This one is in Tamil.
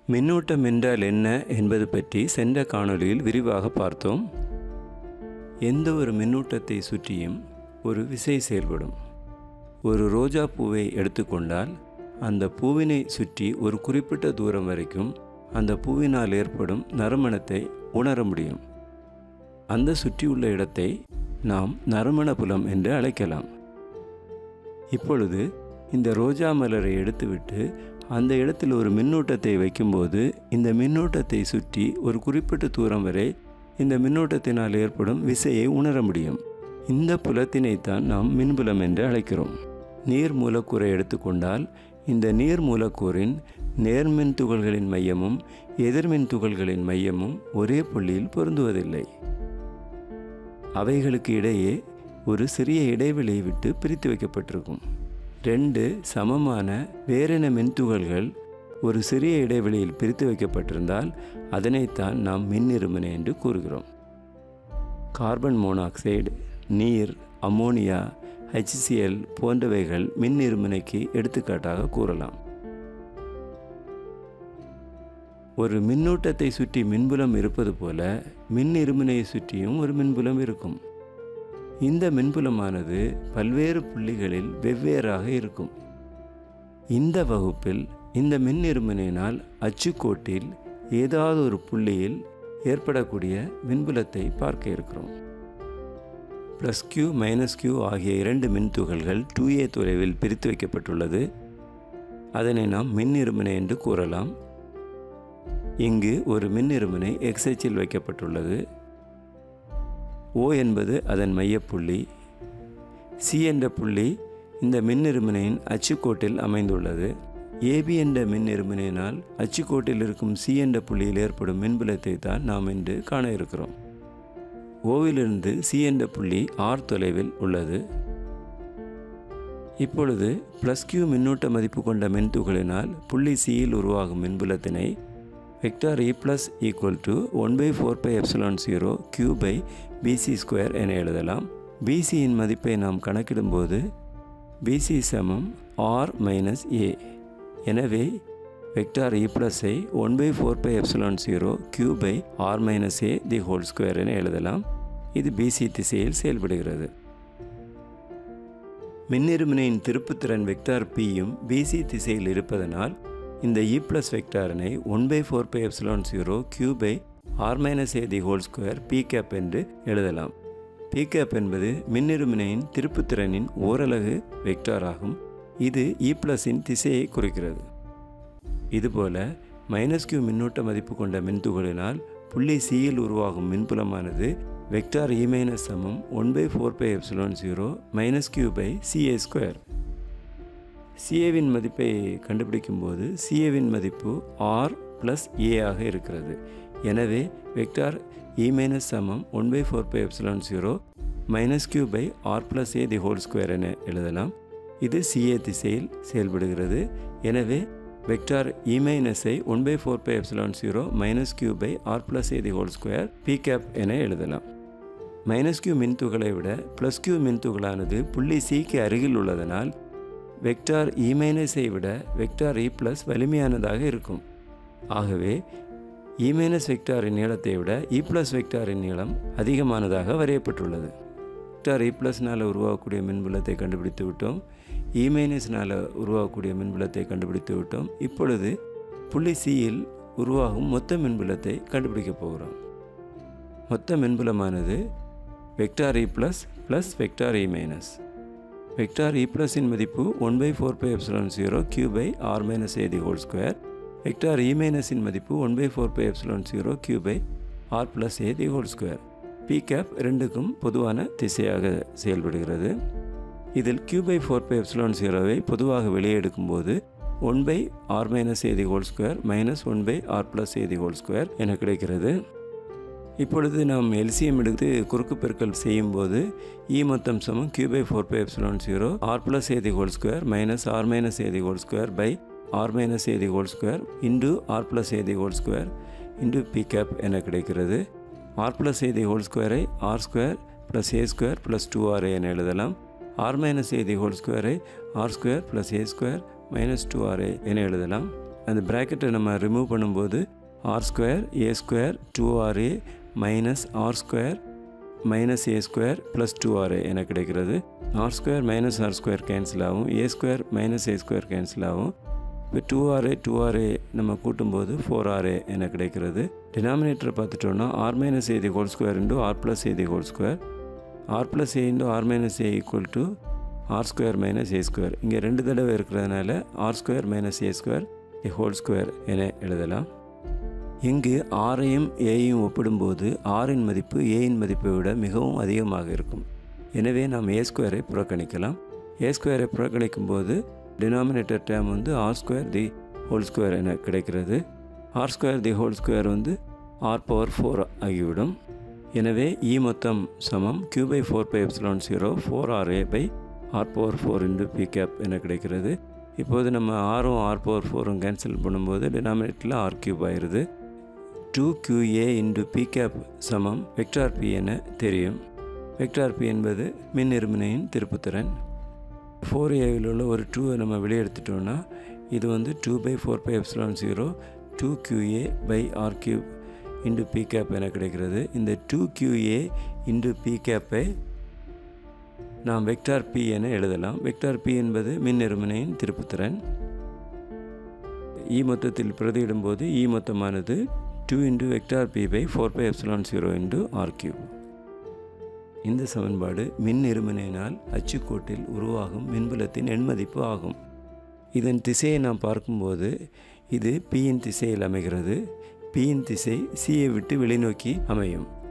மின்னூட்டம் என்றால் என்ன என்பது பற்றி சென்ற காணொளியில் விரிவாக பார்த்தோம் எந்த ஒரு மின்னூட்டத்தை சுற்றியும் ஒரு விசை செயல்படும் ஒரு ரோஜா பூவை எடுத்துக்கொண்டால் அந்த பூவினை சுற்றி ஒரு குறிப்பிட்ட தூரம் வரைக்கும் அந்த பூவினால் ஏற்படும் நறுமணத்தை உணர முடியும் அந்த சுற்றியுள்ள இடத்தை நாம் நறுமண புலம் என்று அழைக்கலாம் இப்பொழுது இந்த ரோஜா மலரை எடுத்துவிட்டு அந்த இடத்தில் ஒரு மின்னூட்டத்தை வைக்கும்போது இந்த மின்னூட்டத்தை சுற்றி ஒரு குறிப்பிட்ட தூரம் வரை இந்த மின்னூட்டத்தினால் ஏற்படும் விசையை உணர முடியும் இந்த புலத்தினைத்தான் நாம் மின்புலம் என்று அழைக்கிறோம் நீர் மூலக்கூறை எடுத்துக்கொண்டால் இந்த நீர் மூலக்கூறின் நேர்மின் துகள்களின் மையமும் எதிர்மின் துகள்களின் மையமும் ஒரே புள்ளியில் பொருந்துவதில்லை அவைகளுக்கு இடையே ஒரு சிறிய இடைவெளியை விட்டு பிரித்து வைக்கப்பட்டிருக்கும் ரெண்டு சமமான வேறின மின்துகள்கள் ஒரு சிறிய இடைவெளியில் பிரித்து வைக்கப்பட்டிருந்தால் அதனைத்தான் நாம் மின்னிருமனை என்று கூறுகிறோம் கார்பன் மோனாக்சைடு நீர் அம்மோனியா ஹெச்சிஎல் போன்றவைகள் மின் இருமுனைக்கு எடுத்துக்காட்டாக கூறலாம் ஒரு மின்னூட்டத்தை சுற்றி மின்புலம் இருப்பது போல மின் இருமுனையை சுற்றியும் ஒரு மின்புலம் இருக்கும் இந்த மின்புலமானது பல்வேறு புள்ளிகளில் வெவ்வேறாக இருக்கும் இந்த வகுப்பில் இந்த மின் இருமுனையினால் அச்சுக்கோட்டில் ஏதாவது ஒரு புள்ளியில் ஏற்படக்கூடிய மின்புலத்தை பார்க்க இருக்கிறோம் ப்ளஸ் கியூ மைனஸ் கியூ ஆகிய இரண்டு மின்துகள்கள் டூ ஏ தொலைவில் பிரித்து வைக்கப்பட்டுள்ளது அதனை நாம் மின் இருமுனை என்று கூறலாம் இங்கு ஒரு மின் இருமுனை எக்ஸச்சில் வைக்கப்பட்டுள்ளது ஓ என்பது அதன் மையப்புள்ளி சி என்ற புள்ளி இந்த மின் இருமுனையின் அச்சுக்கோட்டில் அமைந்துள்ளது ஏபி என்ற மின் இருமுனையினால் அச்சுக்கோட்டில் இருக்கும் சி என்ற புள்ளியில் ஏற்படும் மின்புலத்தை தான் நாம் இன்று காண இருக்கிறோம் ஓவிலிருந்து சி என்ற புள்ளி ஆர் தொலைவில் உள்ளது இப்பொழுது ப்ளஸ் கியூ மின்னூட்ட மதிப்பு கொண்ட மின்துகளினால் புள்ளி சியில் உருவாகும் மின்புலத்தினை vector E plus equal to one by four pi epsilon zero Q by PC square என எழுதலாம் பிசியின் மதிப்பை நாம் கணக்கிடும்போது பிசி சமம் ஆர் மைனஸ் ஏ எனவே வெக்டார் இ ப்ளஸை one by four pi epsilon zero Q by R minus A the whole square என எழுதலாம் இது பிசி திசையில் செயல்படுகிறது மின்னிருமனையின் திருப்புத்திறன் வெக்டார் பியும் பிசி திசையில் இருப்பதனால் இந்த இ ப்ளஸ் வெக்டாரினை one by four pi epsilon zero Q by R minus A the whole square P cap என்று எழுதலாம் பி கேப் என்பது மின்னிருமனையின் திருப்புத்திறனின் ஓரலகு வெக்டார் ஆகும் இது இ ப்ளஸின் திசையை குறிக்கிறது இதுபோல மைனஸ் கியூ மின்னூட்ட மதிப்பு கொண்ட மின்துகளினால் புள்ளி சியில் உருவாகும் மின்புலமானது வெக்டார் இ மைனஸ் சமம் one by four pi epsilon zero minus Q by CA square சிஏவின் மதிப்பை கண்டுபிடிக்கும் போது சிஏவின் மதிப்பு ஆர் ப்ளஸ் ஏ ஆக இருக்கிறது எனவே வெக்டார் இ மைனஸ் சமம் one by four pi epsilon zero minus Q by R plus A the whole square என எழுதலாம் இது சிஏ திசையில் செயல்படுகிறது எனவே வெக்டார் இ மைனஸை one by four pi epsilon zero minus Q by R plus A the whole square P cap என எழுதலாம் மைனஸ் கியூ மின்துகளை விட ப்ளஸ் கியூ மின்துகளானது புள்ளி சிக்கு அருகில் உள்ளதனால் வெக்டார் இ மைனஸை விட வெக்டார் இ ப்ளஸ் வலிமையானதாக இருக்கும் ஆகவே இ மைனஸ் வெக்டாரின் நீளத்தை விட இ ப்ளஸ் வெக்டாரின் நீளம் அதிகமானதாக வரையப்பட்டுள்ளது வெக்டார் இ ப்ளஸ்னால் உருவாகக்கூடிய மின்புலத்தை கண்டுபிடித்து விட்டோம் இ மைனஸ்னால் உருவாகக்கூடிய மின்புலத்தை கண்டுபிடித்து விட்டோம் இப்பொழுது புள்ளி சியில் உருவாகும் மொத்த மின்புலத்தை கண்டுபிடிக்க போகிறோம் மொத்த மின்புலமானது vector E plus plus vector E minus vector E ப்ளஸின் மதிப்பு one by four pi epsilon zero Q by R minus A the whole square vector E மைனஸின் மதிப்பு one by four pi epsilon zero Q by R plus A the whole square P cap ரெண்டுக்கும் பொதுவான திசையாக செயல்படுகிறது இதில் Q by four pi epsilon ஜீரோவை பொதுவாக வெளியே எடுக்கும்போது one by R minus A the whole square minus one by R plus A the whole square என கிடைக்கிறது இப்பொழுது நாம் எல்சிஎம் எடுத்து குறுக்கு பெருக்கல் செய்யும்போது இ மொத்தம் சமம் Q by four pi epsilon zero R plus A the whole square minus R minus A the whole square by R minus A the whole square into R plus A the whole square into P cap என கிடைக்கிறது R plus A the whole ஸ்கொயரை R square plus A square plus two R என எழுதலாம் R minus A the whole ஸ்கொயரை R square plus A square minus two R என எழுதலாம் அந்த ப்ராக்கெட்டை நம்ம ரிமூவ் பண்ணும்போது R square A square two R A minus R square minus A square plus two R என கிடைக்கிறது R square minus R square cancel ஆகும் A square minus A square cancel ஆகும் இப்போ டூ ஆர்ஏ டூ ஆர்ஏ நம்ம கூட்டும்போது ஃபோர் ஆர்ஏ என கிடைக்கிறது டினாமினேட்டரை பார்த்துட்டோன்னா R minus A the whole square into R plus A the whole square R plus A into R minus A equal to R square minus A square இங்கே ரெண்டு தடவை இருக்கிறதுனால R square minus A square the whole square என எழுதலாம் இங்கு ஆரையும் ஏயும் ஒப்பிடும்போது ஆரின் மதிப்பு ஏயின் மதிப்பை விட மிகவும் அதிகமாக இருக்கும் எனவே நாம் ஏ ஸ்கொயரை புறக்கணிக்கலாம் ஏ ஸ்கொயரை புறக்கணிக்கும் போது டினாமினேட்டர் டேம் வந்து R square the whole square என கிடைக்கிறது R square the whole square வந்து ஆர் பவர் ஃபோர் ஆகிவிடும் எனவே இ மொத்தம் சமம் Q by four pi epsilon zero four R A by R power four into P cap என கிடைக்கிறது இப்போது நம்ம ஆரும் ஆர் பவர் ஃபோரும் கேன்சல் பண்ணும்போது டினாமினேட்டரில் ஆர் கியூப் ஆயிடுது two QA into P cap சமம் வெக்டார் பி என தெரியும் வெக்டார் பி என்பது மின் இருமுனையின் திருப்புத்திறன் ஃபோர் ஏவில் உள்ள ஒரு டூவை நம்ம வெளியே எடுத்துட்டோம்னா இது வந்து two by four pi epsilon zero two QA by R cube into P cap என கிடைக்கிறது இந்த டூ கியூஏ இன்டு பி கேப்பை நாம் வெக்டார் பி என எழுதலாம் வெக்டார் பி என்பது மின் இருமுனையின் திருப்புத்திறன் இ மொத்தத்தில் பிரதியிடும்போது இ மொத்தமானது two into vector P by four pi epsilon zero into R cube இந்த சமன்பாடு மின் இருமனையினால் அச்சுக்கோட்டில் உருவாகும் மின்புலத்தின் எண்மதிப்பு ஆகும் இதன் திசையை நாம் பார்க்கும்போது இது பியின் திசையில் அமைகிறது பியின் திசை சியை விட்டு வெளிநோக்கி அமையும்